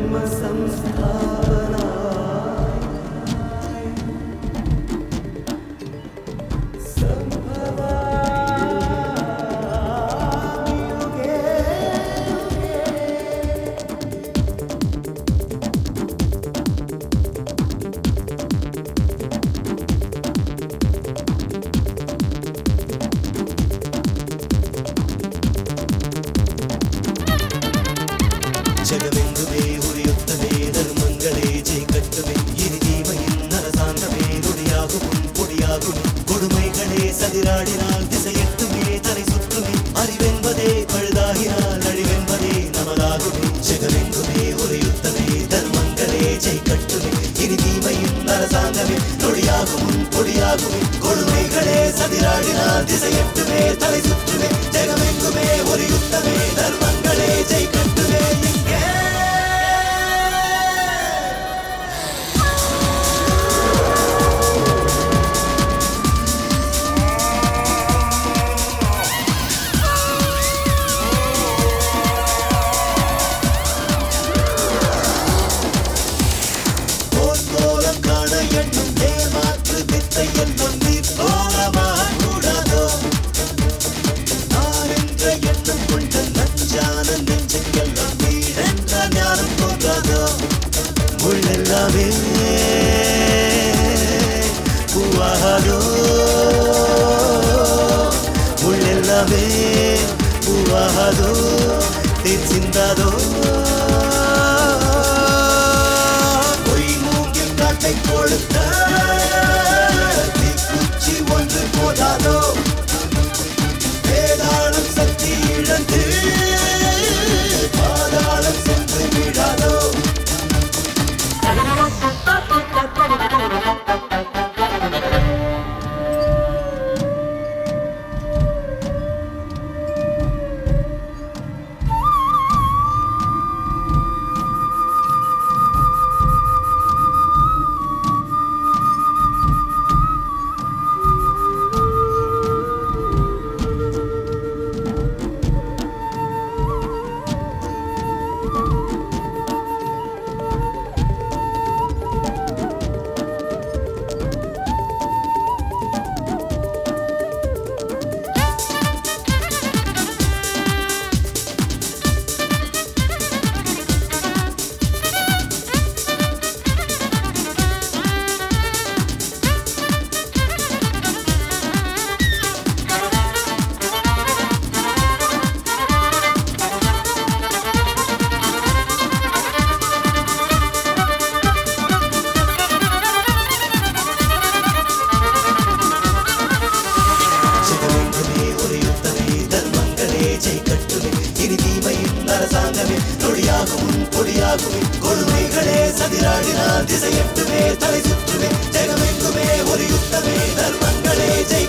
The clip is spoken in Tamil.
ஜெகமெங்குமே உரியுத்தமே தர்மங்களே ஜெய் கட்டுமே இனி தீமையின் அரசாங்கமே நொடியாகும் பொடியாகும் கொடுமைகளே சதிராடினால் திசையெட்டுமே தலை சுற்றுமே அறிவென்பதே பழுதாகினால் அழிவென்பதே நமதாகுமே ஜெகமெங்குமே உரியுத்தமே தர்மங்களே ஜெய் கட்டுமே இனி தீமையின் அரசாங்கமே நொடியாகும் பொடியாகுமே கொடுமைகளே சதிராடினால் திசையெட்டுமே தலை சுற்றுமே ஜெகமெங்குமே ஒரு யுத்தமே தர்மங்களே ஜெய் கட்டுமே இங்கே போர்க்கோலம் காண எண்ணும் ஏமாற்று வித்தை என்னும் நீ போகமாக கூடாதோ நான் என்ற எண்ணம் கொண்ட நஞ்சான நெஞ்சுக்கெல்லாம் வீடென்ற ஞானம் தோன்றாதோ முள்ளெல்லாமே பூவாகாதோ முள்ளெல்லாமே பூவாகாதோ தேன் சிந்தாதோ பொய் மூங்கில் காட்டை கொடுத்த தீக்குச்சி ஒன்று போதாதோ வேதாளம் சக்தி இழந்து பாதாளம் சென்று விடாதோ ஜெகமெங்குமே ஒரு யுத்தமே தர்மங்களே ஜெய் கட்டுமே இனி தீமையின் அரசாங்கமே நொடியாகும் பொடியாகுமே கொடுமைகளே சதிராடினால் திசையெட்டுமே தலை சுற்றுமே ஜெகமெங்குமே ஒரு யுத்தமே தர்மங்களே ஜெய்